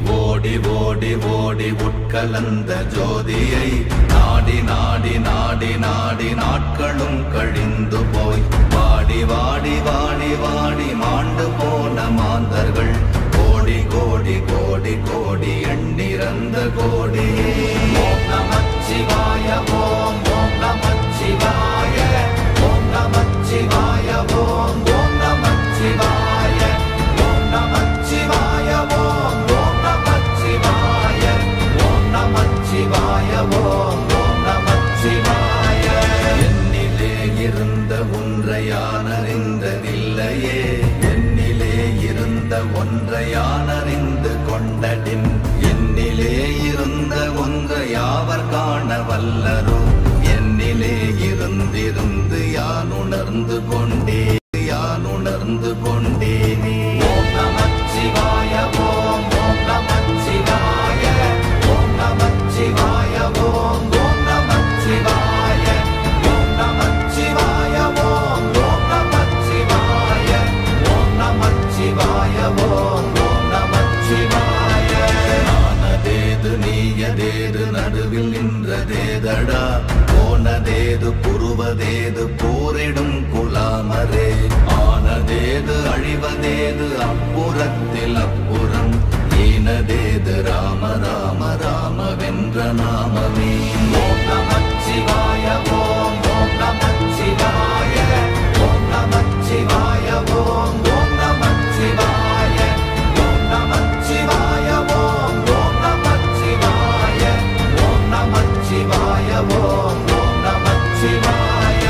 ஓடி ஓடி ஓடி உட்கலந்த ஜோதியை நாடி நாடி நாடி நாடி நாட்களும் கழிந்து போய் வாடி வாடி வாடி வாடி மாண்டு போன மாந்தர்கள் கோடி கோடி கோடி கோடி எண்ணிறந்த கோடி ஓம் நமச்சிவாய ஓம் ஓம் நமச்சிவாய ஓம் நமச்சிவாய ஓம் ஓம் நமச்சிவாய ஓம் நமச்சிவாய ஓம் ஓம் நமச்சிவாய ஓம் நமச்சிவாய ஓம் ஓம் நமச்சிவாய என்னிலே இருந்த ஒன்றை யான் அறிந்ததில்லையே என்னிலே இருந்த ஒன்றை யான் அறிந்து கொண்டடின் என்னிலே இருந்த ஒன்றை யாவர் காண வல்லரோ என்னிலே இருந்திருந்து யான் உணர்ந்து கொண்டே யான் உணர்ந்து கொண்டேனே ஓம் நமச்சிவாய ஓம் ஓம் நமச்சிவாய ஓம் நமச்சிவாய ஓம் ஓம் நமச்சிவாய ஓம் நமச்சிவாய ஓம் ஓம் நமச்சிவாய ஓம் நமச்சிவாய ஓம் ஓம் நமச்சிவாய ஆனதேது நீயதேது நடுவில் நின்றதேதடா போனதேது புருவதேது போரிடும் குலாமரே ஆனதேது அழிவதேது அப்புறத்தில் அப்புறம் ஈனதேது ராம ராம ராம வென்ற நாமமே ஓம் நமச்சிவாய ஓம் ஓம் நமச்சிவாய ஓம் நமச்சிவாய ஓம் ஓம் நமச்சிவாய ஓம் நமச்சிவாய ஓம் ஓம் நமச்சிவாய ஓம் நமச்சிவாய ஓம் ஓம் நமச்சிவாய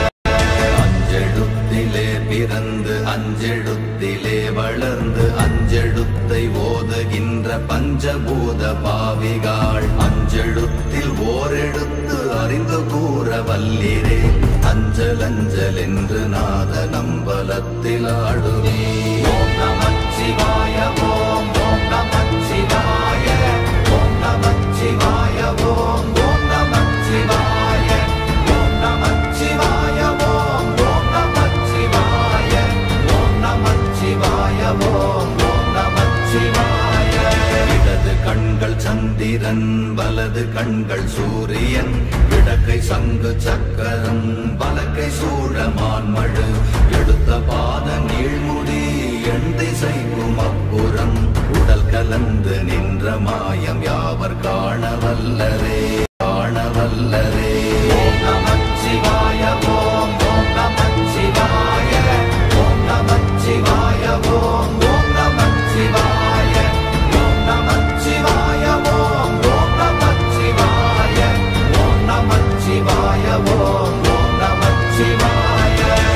அஞ்செழுத்திலே பிறந்து அஞ்செழுத்திலே வளர்ந்து அஞ்செழுத்தை ஓதுகின்ற பஞ்சபூத பாவிகாள் அஞ்செழுத்தில் ஓரெழுத்து அறிந்து கூற வல்லிரே அஞ்சல் அஞ்சல் என்று நாத நம்பலத்தில் ஆடுவே ஓம் நமச்சிவாய ஓம் ஓம் நமச்சிவாய ஓம் நமச்சிவாய ஓம் ஓம் நமச்சிவாய ஓம் நமச்சிவாய ஓம் ஓம் நமச்சிவாய ஓம் நமச்சிவாய ஓம் ஓம் நமச்சிவாய இடது கண்கள் சந்திரன் வலது கண்கள் சூரியன் இடக்கை சங்கு சக்கரம் வலக்கை சூழமான்மழு எடுத்த பாத நீழ்முடி எண் திசைக்கும் அப்புறம் உடல் கலந்து நின்ற மாயம் யாவர் காண வல்லரே காண வல்லரே ஓம் நமச்சிவாய ஓம் ஓம் நமச்சிவாய ஓம் நமச்சிவாய ஓம் ஓம் நமச்சிவாய ஓம் நமச்சிவாய ஓம் ஓம் நமச்சிவாய ஓம் நமச்சிவாய ஓம் ஓம் நமச்சிவாய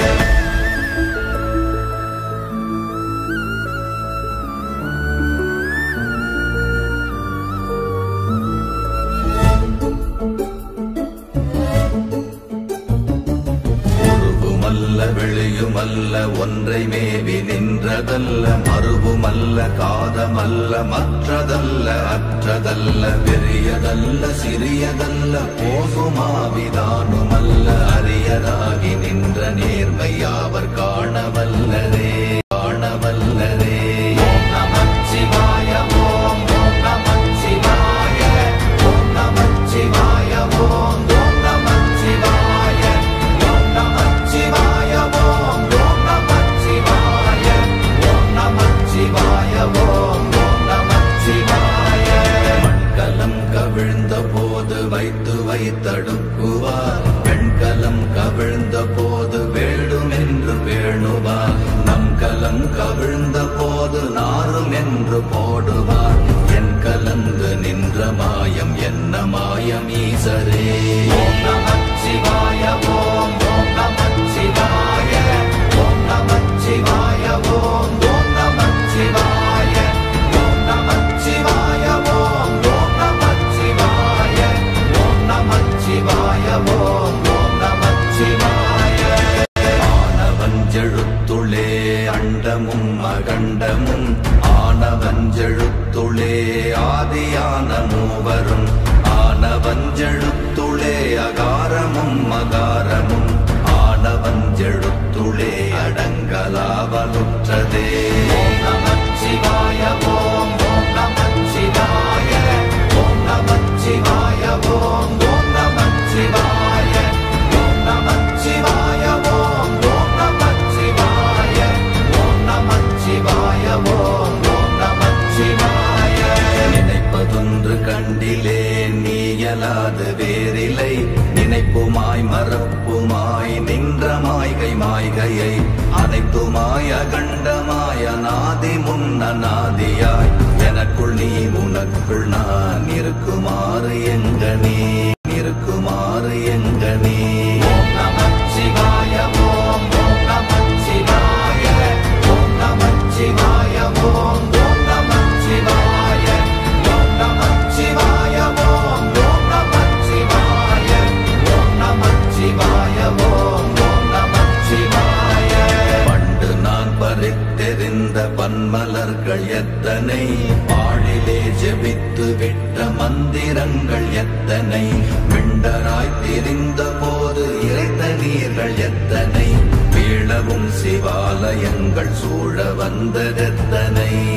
உருவுமல்ல வெளியுமல்ல ஒன்றை மேவி நின்றதல்ல மறுவுமல்ல காதமல்ல மற்றதல்ல அற்றதல்ல பெரியதல்ல சிறியதல்ல போகுமாவிதானுமல்ல அரியராகி நின்ற நேர்மை யாவர் காணவல்லரே காணவல்லரே ஓம் நமச்சிவாய ஓம் ஓம் நமச்சிவாய ஓம் நமச்சிவாய ஓம் ஓம் நமச்சிவாய ஓம் நமச்சிவாய ஓம் ஓம் நமச்சிவாய ஓம் நமச்சிவாய ஓம் ஓம் நமச்சிவாய மண்கலம் கவிழ்ந்த போது வைத்து வைத்தடுக்குவார் பெண்கலம் கவிழ்ந்த போது வேடும் என்று வேணுவார் நம் கலம் கவிழ்ந்த போது நாரும் என்று போடுவார் என் கலந்து நின்ற மாயம் என்ன மாயம் ஈசரே ஓம் நமச்சிவாய ஓம் ஓம் நமச்சிவாய ஓம் நமச்சிவாய ஓம் ஓம் நமச்சிவாய ஓம் நமச்சிவாய ஓம் ஓம் நமச்சிவாய ஓம் நமச்சிவாய ஓம் ஓம் நமச்சிவாய ஆனவஞ்செழுத்துளே அண்டமும் அகண்டமும் ஆனவஞ்செழுத்துளே ஆதியான மூவரும் ஆனவஞ்செழுத்துளே அகாரமும் மகாரமும் ஆனவஞ்செழுத்துளே அடங்கலாவலுற்றதே ஓம் நமச்சிவாய ஓம் ஓம் நமச்சிவாய அனைத்துமாய கண்டமாய நாதி முன்ன நாதியாய் எனக்குள் நீ உனக்குள் நான் இருக்குமாறு எங்கனே இருக்குமாறு எங்கனே ஓம் நமச்சிவாய ஓம் ஓம் நமச்சிவாய ஓம் நமச்சிவாய ஓம் ஓம் நமச்சிவாய ஓம் நமச்சிவாய ஓம் ஓம் நமச்சிவாய ஓம் நமச்சிவாய ஓம் ஓம் நமச்சிவாய பண்டு நான் பறித்தெறிந்த பன்மலர்கள் எத்தனை பாழிலே ஜெபித்து விட்ட மந்திரங்கள் எத்தனை மிண்டராய் திரிந்த போது இறைத்த நீர்கள் எத்தனை வீழவும் சிவாலயங்கள் சூழ வந்ததெத்தனை